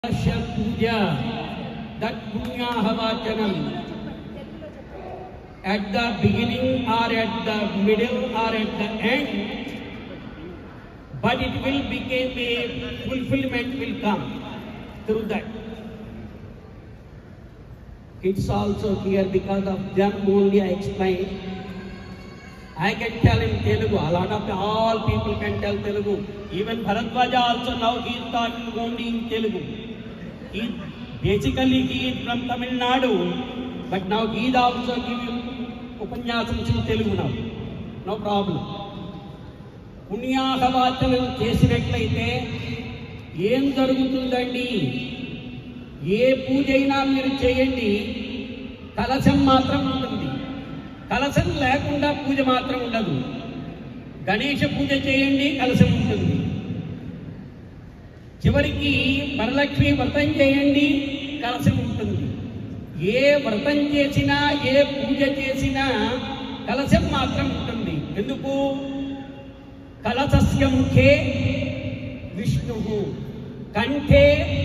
Dasya puja, that punyahavachanam, at the beginning or at the middle or at the end, but it will become a fulfillment will come through that. It's also here because of them only I explain. I can tell in Telugu, a lot of all people can tell Telugu. Even Bharadwaja also now he is talking only in Telugu. He basically he is from Tamil Nadu, but now he is also giving ఉపన్యాసం in Telugu now. No problem. పుణ్యాహవాచనం చేసినట్లయితే ఏం జరుగుతుందండి ఏ పూజ అయినా మీరు చేయండి కలశం మాత్రం ఉంటుంది కలశం లేకుండా పూజ మాత్రం ఉండదు గణేష పూజ చేయండి కలశం ఉంటుంది చివరికి వరలక్ష్మి వ్రతం చేయండి కలశం ఉంటుంది ఏ వ్రతం చేసినా ఏ పూజ చేసినా కలశం మాత్రం ఉంటుంది ఎందుకు కలశస్య ముఖే విష్ణు కంఠే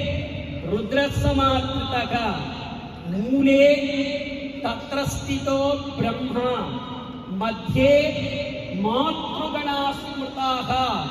రుద్రసమాత్మతగా మూలే తత్ర స్థితో బ్రహ్మ మధ్యే మాతృగణా స్మృతాః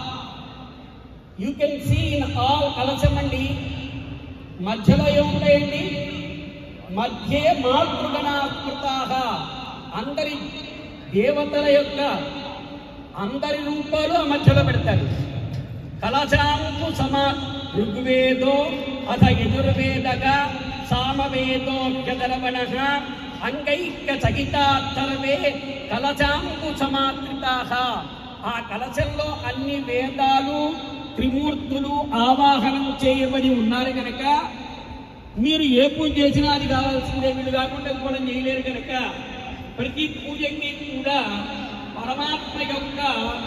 you can see in all కలశం అండి మధ్యలో ఏముంటాయండి మధ్యే మాతృగణా స్మృతాః అందరి దేవతల యొక్క అందరి రూపాలు ఆ మధ్యలో పెడతారు కలశాంకు సమా ఋగ్వేదో అథ యజుర్వేదగా సామవేదో గదరవణ అంగైక్య సహితార్థరవే కలశాంకు సమాత్రితాః ఆ కలశంలో అన్ని వేదాలు త్రిమూర్తులు ఆవాహనం చేయబడి ఉన్నారు కనుక మీరు ఏ పూజ చేసినా అది కావాల్సిందే వీళ్ళు కాకుండా కూడా చేయలేరు కనుక ప్రతి పూజకి కూడా పరమాత్మ యొక్క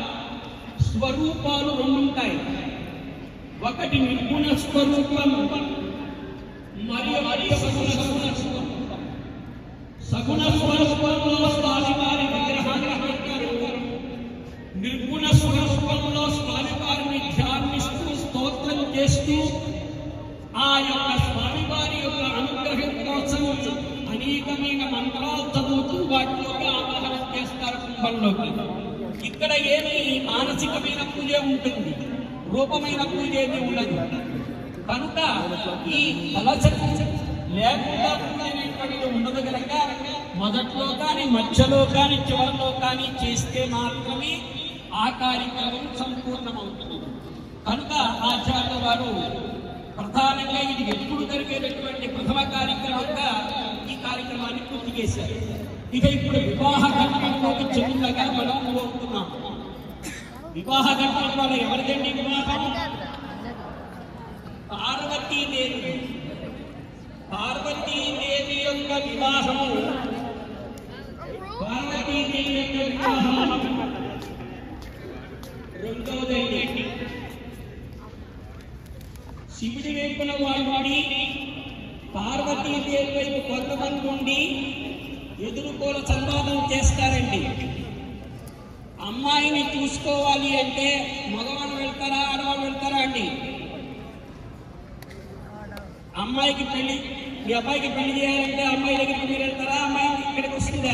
స్వరూపాలు రెండు ఉంటాయి ఒకటి నిర్గుణ స్వరూపం మరియు మరి సగుణ స్వరూపం సగుణ స్వరూపంలో స్వామివారి విగ్రహాన్ని పెట్టారు నిర్గుణ స్వరూపంలో స్వామివారిని ధ్యానిస్తూ స్తోత్రం చేస్తూ ఆ యొక్క స్వామివారి యొక్క అనుగ్రహం కోసం అనేకమైన మంత్రాలు చదువుతూ వాటిలోకి ఆవాహనం చేస్తారు కుంభంలోకి ఇక్కడ ఏమి మానసికమైన పూజ ఉంటుంది రూపమైన పూజ ఏమి ఉండదు కనుక ఈ కలశం లేకుండా పూజ అనేటువంటిది ఉండదు కనుక మొదట్లో కానీ మధ్యలో కానీ చివరిలో కానీ చేస్తే మాత్రమే ఆ కార్యక్రమం సంపూర్ణమవుతుంది కనుక ఆచార్య వారు ప్రధానంగా ఇది ఎప్పుడు జరిగేటటువంటి ప్రథమ కార్యక్రమంగా ఈ కార్యక్రమాన్ని పూర్తి చేశారు ఇక ఇప్పుడు వివాహ ఘట్టంలోకి చెందుగా మనం కోరుతున్నాం వివాహ ఘట్టం వల్ల ఎవరిదండి వివాహం పార్వతీదేవి పార్వతీదేవి యొక్క వివాహము పార్వతీదేవి యొక్క వివాహం రెండవదండి శివుడి వైపున వాడి పార్వతీదేవి వైపు కొంతమంది ఉండి ఎదురుకోల సంవాదం చేస్తారండి అమ్మాయిని చూసుకోవాలి అంటే మగవాళ్ళు వెళ్తారా ఆడవాళ్ళు వెళ్తారా అండి అమ్మాయికి పెళ్లి మీ అబ్బాయికి పెళ్లి చేయాలంటే అమ్మాయి దగ్గరికి మీరు వెళ్తారా అమ్మాయి ఇక్కడికి వస్తుందా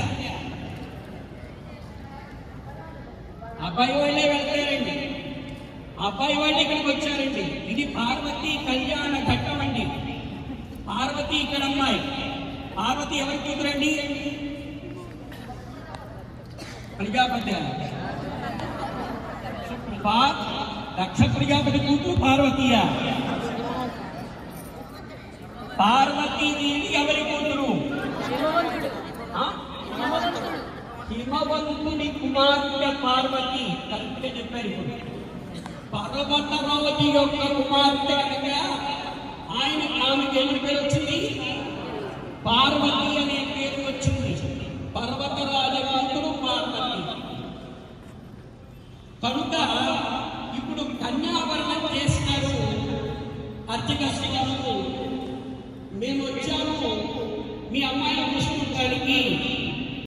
అబ్బాయి వాళ్ళే వెళ్తారండి అబ్బాయి వాళ్ళు ఇక్కడికి వచ్చారండి ఇది పార్వతీ కళ్యాణ ఘట్టం అండి పార్వతి ఇక్కడ అమ్మాయి పార్వతి ఎవరి కూతురండి ప్రజాపతి పా- దక్ష ప్రజాపతి కూతురు పార్వతీయ పార్వతీదేవి ఎవరి కూతురు ఆ? హిమవంతుని కుమార్తె పార్వతి కరెక్ట్గా చెప్పారు ఇప్పుడు పర్వతరావతి యొక్క కుమార్తె కనుక ఆయన ఆమెకి ఏమని పేరు వచ్చింది పార్వతి అనే పేరు వచ్చింది పర్వతరాజ కూతురు పార్వతి కనుక ఇప్పుడు కన్యావరణం చేసినారు అర్చక శ్రీరామ